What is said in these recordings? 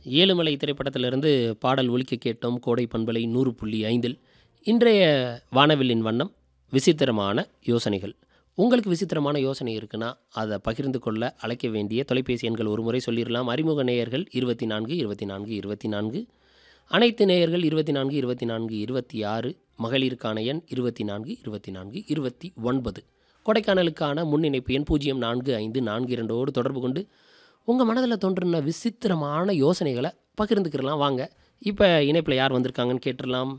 ஏழுமலை திரைப்படத்திலிருந்து பாடல் ஒலிக்க கேட்டோம் கோடை பண்பலை நூறு புள்ளி ஐந்தில் இன்றைய வானவில்லின் வண்ணம் விசித்திரமான யோசனைகள் உங்களுக்கு விசித்திரமான யோசனை இருக்குன்னா அதை பகிர்ந்து கொள்ள அழைக்க வேண்டிய தொலைபேசி எண்கள் ஒரு முறை சொல்லிடலாம் அறிமுக நேயர்கள் இருபத்தி நான்கு இருபத்தி நான்கு இருபத்தி நான்கு அனைத்து நேயர்கள் இருபத்தி நான்கு இருபத்தி நான்கு இருபத்தி ஆறு மகளிருக்கான எண் இருபத்தி நான்கு இருபத்தி நான்கு இருபத்தி ஒன்பது கொடைக்கானலுக்கான முன் இணைப்பு எண் பூஜ்ஜியம் நான்கு ஐந்து நான்கு இரண்டோடு தொடர்பு கொண்டு உங்கள் மனதில் தோன்றின விசித்திரமான யோசனைகளை பகிர்ந்துக்கிறலாம் வாங்க இப்போ இணைப்பில் யார் வந்திருக்காங்கன்னு கேட்டுடலாம்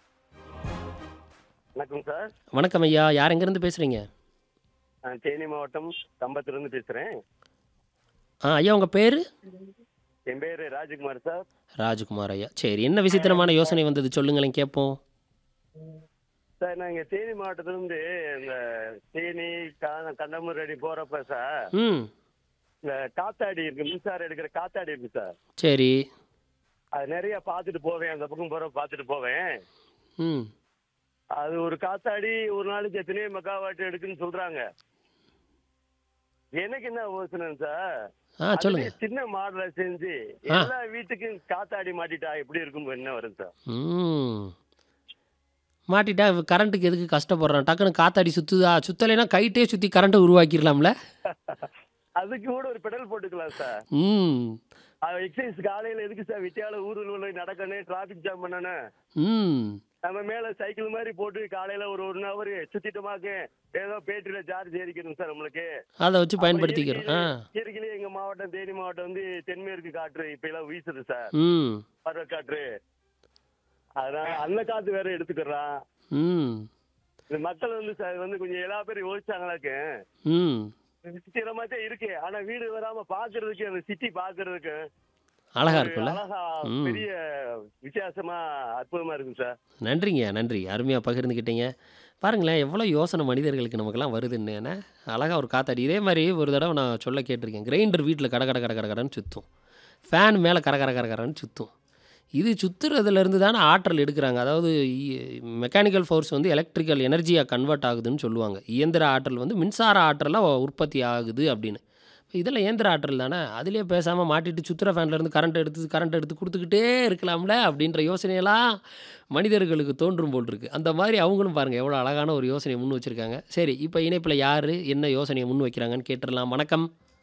வணக்கம் சார் வணக்கம் ஐயா யார் எங்கேருந்து பேசுகிறீங்க நான் தேனி மாவட்டம் கம்பத்திலிருந்து பேசுறேன் ஆ ஐயா உங்கள் பேர் என் பேரு ராஜகுமார் சார் ராஜ்குமார் ஐயா சரி என்ன விசித்திரமான யோசனை வந்தது சொல்லுங்களேன் கேட்போம் சார் நாங்க தேனி மாவட்டத்திலிருந்து இந்த தேனி கா- கண்டமுரடி போறப்ப சார் ம் இந்த காத்தாடி இருக்கு மின்சாரம் எடுக்கிற காத்தாடி இருக்கு சார் சரி அது நிறைய பார்த்துட்டு போவேன் அந்த பக்கம் போற பார்த்துட்டு போவேன் ம் அது ஒரு காத்தாடி ஒரு நாளைக்கு எத்தனையோ மெகாவாட் எடுக்குன்னு சொல்றாங்க எனக்கு என்ன யோசனை சார் ஆ சொல்லுங்க அதுலயே சின்ன மாடல செஞ்சு ஆ. எல்லா வீட்டுக்கும் காத்தாடி மாட்டிட்டா எப்படி இருக்கும் என்ன வரும் சார் ம் மாட்டிட்டா கரண்ட்டுக்கு எதுக்கு கஷ்டப்படுறான் டக்குன்னு காத்தாடி சுற்றுதா சுத்தலைன்னா கைட்டே சுற்றி கரண்ட்டை உருவாக்கிடலாம்ல அதுக்கு கூட ஒரு பெடல் போட்டுக்கலாம் சார் ம் எக்ஸசைஸ் காலையில எதுக்கு சார் வித்தியால ஊர்ல நடக்கணும் டிராபிக் ஜாம் பண்ணணும் ம் நம்ம மேல சைக்கிள் மாதிரி போட்டு காலையில ஒரு ஒன் ஹவர் சுத்திட்டோமாக்கு ஏதோ பேட்டரியில சார்ஜ் ஏறிக்கணும் சார் நம்மளுக்கு அதை வச்சு பயன்படுத்திக்கிறோம் ஆ இயற்கையிலே எங்க மாவட்டம் தேனி மாவட்டம் வந்து தென்மேற்கு காற்று இப்ப எல்லாம் வீசுது சார் ம் பருவ காற்று அதான் அந்த காத்து வேற எடுத்துக்கிறான் ம் இந்த மக்கள் வந்து சார் வந்து கொஞ்சம் எல்லா பேரும் யோசிச்சாங்களாக்கு ம் விசித்திரமா தான் இருக்கு ஆனா வீடு வராம பாக்குறதுக்கு அந்த சிட்டி பாக்குறதுக்கு அழகா ஒரு இருக்குல்ல அழகா ம். பெரிய வித்தியாசமா அற்புதமா இருக்கும் சார் நன்றிங்க நன்றி அருமையாக பகிர்ந்துக்கிட்டீங்க பாருங்களேன் எவ்வளோ யோசனை மனிதர்களுக்கு நமக்கெல்லாம் வருதுன்னு ஏன்னா அழகாக ஒரு காத்தாடி இதே மாதிரி ஒரு தடவை நான் சொல்ல கேட்டிருக்கேன் கிரைண்டர் வீட்டில் கட கட கட கட கடன்னு சுற்றும் ஃபேன் மேலே கர கர கர கரன்னு சுற்றும் இது சுற்றுறதுலேருந்து தானே ஆற்றல் எடுக்கிறாங்க அதாவது மெக்கானிக்கல் ஃபோர்ஸ் வந்து எலக்ட்ரிக்கல் எனர்ஜியாக கன்வெர்ட் ஆகுதுன்னு சொல்லுவாங்க இயந்திர ஆற்றல் வந்து மின்சார ஆற்றலாக உற்பத்தி ஆகுது அப்படின்னு இதில் இயந்திர ஆற்றல் தானே அதிலே பேசாமல் மாட்டிட்டு சுற்றுற ஃபேன்லேருந்து கரண்ட் எடுத்து கரண்ட் எடுத்து கொடுத்துக்கிட்டே இருக்கலாம்ல அப்படின்ற யோசனையெல்லாம் மனிதர்களுக்கு தோன்றும் போல் இருக்கு அந்த மாதிரி அவங்களும் பாருங்கள் எவ்வளோ அழகான ஒரு யோசனையை முன் வச்சுருக்காங்க சரி இப்போ இணைப்பில் யார் என்ன யோசனையை முன் வைக்கிறாங்கன்னு கேட்டுடலாம் வணக்கம்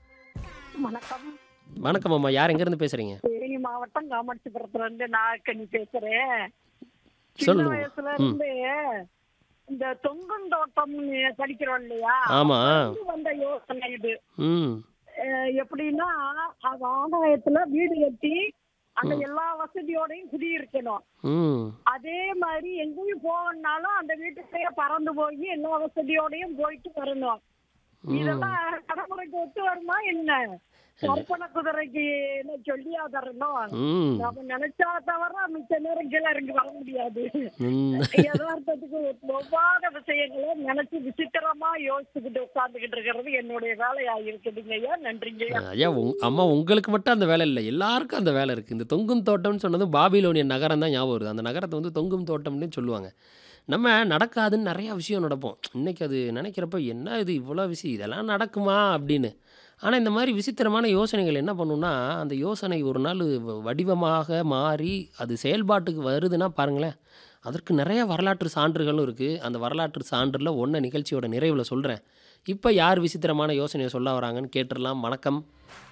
வணக்கம் வணக்கம் அம்மா யார் எங்கேருந்து பேசுகிறீங்க தேனி மாவட்டம் காமாட்சிபுரத்துல இருந்து நாகக்கனி பேசுறேன் சின்ன சொல்லுங்க. வயசுல இருந்து இந்த தொங்கந்தோட்டம் படிக்கிறோம் இல்லையா ஆமாம் அது வந்த யோசனை இது ம் அஹ் எப்படின்னா அது ஆதாயத்துல வீடு கட்டி அந்த எல்லா வசதியோடையும் குடியிருக்கணும் ம் அதே மாதிரி எங்கேயும் போகணும்னாலும் அந்த வீட்டுக்குள்ளேயே பறந்து போய் எல்லா வசதியோடையும் போயிட்டு வரணும் இதெல்லாம் நடைமுறைக்கு ஒத்து வருமா என்ன கற்பனை குதிரைக்கு என்ன சொல்லியா தரணும் ம் நம்ம நினைச்சா தவிர மிச்ச நேரம் கீழே இறங்கி வர முடியாது ம் யதார்த்தத்துக்கு ஒவ்வாத விஷயங்களை நினைச்சு விசித்திரமா யோசிச்சுக்கிட்டு உட்கார்ந்துகிட்டு இருக்கிறது என்னுடைய வேலையா இருக்குதுங்க ஐயா நன்றிங்க ஐயா ஐயா உங் அம்மா உங்களுக்கு மட்டும் அந்த வேலை இல்லை எல்லாருக்கும் அந்த வேலை இருக்குது இந்த தொங்கும் தோட்டம்னு சொன்னது பாபிலோனியன் நகரம் தான் ஞாபகம் வருது அந்த நகரத்தை வந்து தொங்கும் தோட்டம்னு சொல்லுவாங்க நம்ம நடக்காதுன்னு நிறையா விஷயம் நடப்போம் இன்றைக்கி அது நினைக்கிறப்ப என்ன இது இவ்வளோ விஷயம் இதெல்லாம் நடக்குமா அப்படின்னு ஆனால் இந்த மாதிரி விசித்திரமான யோசனைகள் என்ன பண்ணுன்னா அந்த யோசனை ஒரு நாள் வ- வடிவமாக மாறி அது செயல்பாட்டுக்கு வருதுன்னா பாருங்களேன் அதற்கு நிறைய வரலாற்று சான்றுகளும் இருக்குது அந்த வரலாற்று சான்றில் ஒன்றை நிகழ்ச்சியோட நிறைவில் சொல்கிறேன் இப்போ யார் விசித்திரமான யோசனையை சொல்ல வராங்கன்னு கேட்டுடலாம் வணக்கம்